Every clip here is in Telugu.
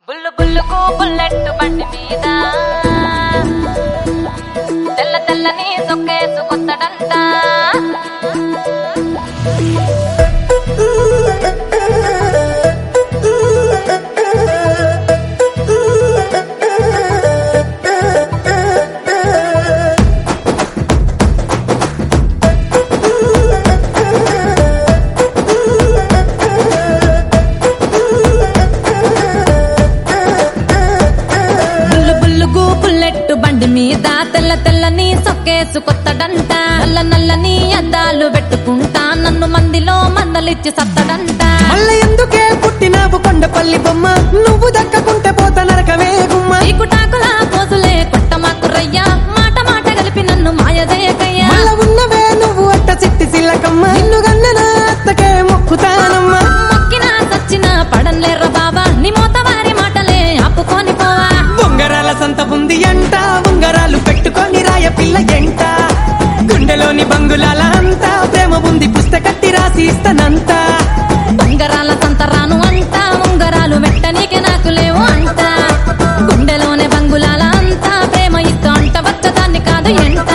బుల్లు బుల్లుకు బుల్లెట్ బండి మీద తెల్ల తెల్లని సొక్కేసు కొత్తడంట బుల్లు బుల్లుగు బుల్లెట్ బండి మీద తెల్ల తెల్లని సొక్కేసు కొత్తడంట నల్ల నల్లని అద్దాలు పెట్టుకుంటా నన్ను మందిలో మందలిచ్చి సత్తడంట మళ్ళ ఎందుకే పుట్టినావు కొండపల్లి బొమ్మ నువ్వు దక్కకుంటే పోత నరకమే గుమ్మ చీకుటాకులా పోసులే కొట్టమాకు రయ్యా మాట మాట కలిపి నన్ను మాయదేకయ్యా మళ్ళ ఉన్నవే నువ్వు అట్ట చిట్టి సిల్లకమ్మ నిన్ను గన్నన అత్తకే మొక్కుతానమ్మా మొక్కినా సచ్చినా పడన్లేర్ర బాబా నీ మోతవారి మాటలే ఆపుకొని పోవా ఉంగరాల సంత ఉంది అంట ఉంగరాలు పెట్టుకొని రాయ పిల్ల ఎంట గుండెలోని బంగులాల అంతా ప్రేమ ఉంది పుస్తకట్టి రాసి ఇస్తానంతా ఉంగరాల సంతరాను అంట ఉంగరాలు వెట్టనీకి నాకు లేవు అంట గుండెలోనే బంగులాల అంతా ప్రేమ ఇస్తూ అంట వచ్చదాన్ని కాదు ఎంట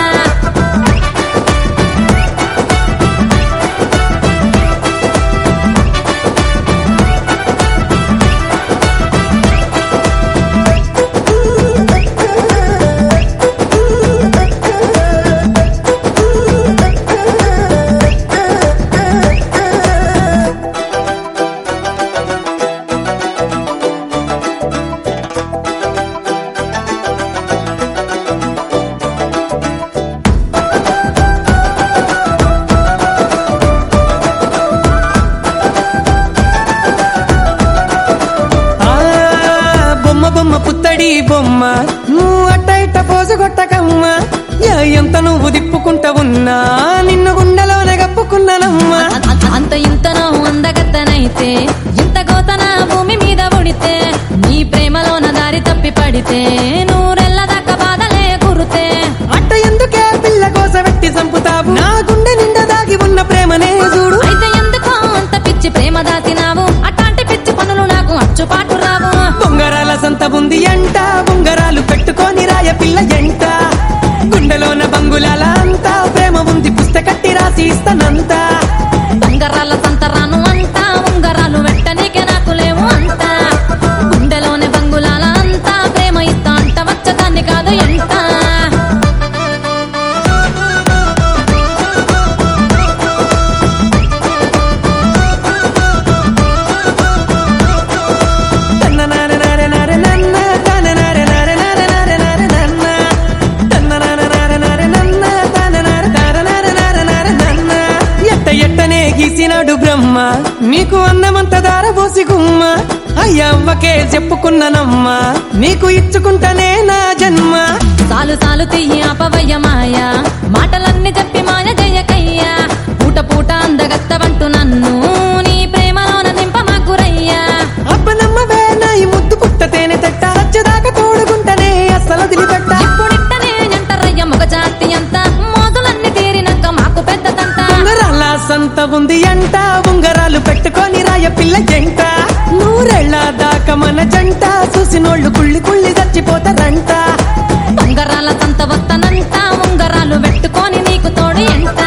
ఆ బొమ్మ బొమ్మ పుత్తడి బొమ్మ నువ్వు అట్ట ఇట్ట పోసు కొట్టకమ్మ యా ఎంత నువ్వు దిప్పుకుంటా ఉన్నా నిన్ను గుండెలోనే కప్పుకున్నానమ్మా అ- అ- అంత ఇంతనో అందగత్తనైతే ఇంత గోతన భూమి మీద ఉడితే నీ ప్రేమలోన దారి తప్పి పడితే నూరెళ్ళ దాకా బాధలే కురుతే అట్ట ఎందుకే పిల్ల కోస పెట్టి చంపుతావు నా గుండె నిండా దాగి ఉన్న ప్రేమనే చూడు అయితే ఎందుకో అంత పిచ్చి ప్రేమ దాసినావు అట్లాంటి పిచ్చి పనులు నాకు అచ్చుపాటు రావు బొంగరాల సంత ఉంది అంట బొంగరాలు పెట్టుకొని రాయ పిల్ల ఎంట గుండెలోన బంగులాల అంతా ప్రేమ ఉంది పుస్తకట్టి రాసి ఇస్తానంతా ఉంగరాల సంతరాను అంట ఉంగరాలు వెట్టనీకే నాకు లేవు అంట గుండెలోనే బంగులాల అంతా ప్రేమ ఇస్తా అంట వచ్చదాన్ని కాదు ఎంత తన్ననారే నారే నన్న తననారే నారే నారే నారే నారే నన్న తన్ననారే నారే నారే నన్న తననారే నారే నారే నారే నారే నన్న ఎట్ట ఎట్టనే గీసినాడు బ్రహ్మ నీకు అన్నమంత దారబోసి గుమ్మ అయ్యవ్వకే చెప్పుకున్నానమ్మ నీకు ఇచ్చుకుంటానే నా జన్మ సాలు సాలు తియ్యి అపవయ్య మాయ మాటలన్నీ చెప్పి మాయ జయకయ్యా పూట పూట అందగత్తవంటూ నన్ను నీ ప్రేమలోన నింప మాకురయ్యా అబ్బనమ్మవే నా ఈ ముద్దు పుట్ట తేనె తట్ట వచ్చేదాకా తోడుకుంటానే అస్సలు వదిలిపెట్ట ఇప్పుడిట్టనే ఎంటరయ్య మగ జాతి అంత మోజులన్నీ తీరినాక మాకు పెద్ద తంట ఉంగరాల సంత ఉంది అంట ఉంగరాలు పెట్టుకొని రాయ పిల్ల జంట నూరెళ్ళ దాకా మన జంట చూసినోళ్ళు కుళ్ళి కుళ్ళి చచ్చిపోతారంట ఉంగరాల సంత వస్తనంట ఉంగరాలు పెట్టుకొని నీకు తోడు ఎంట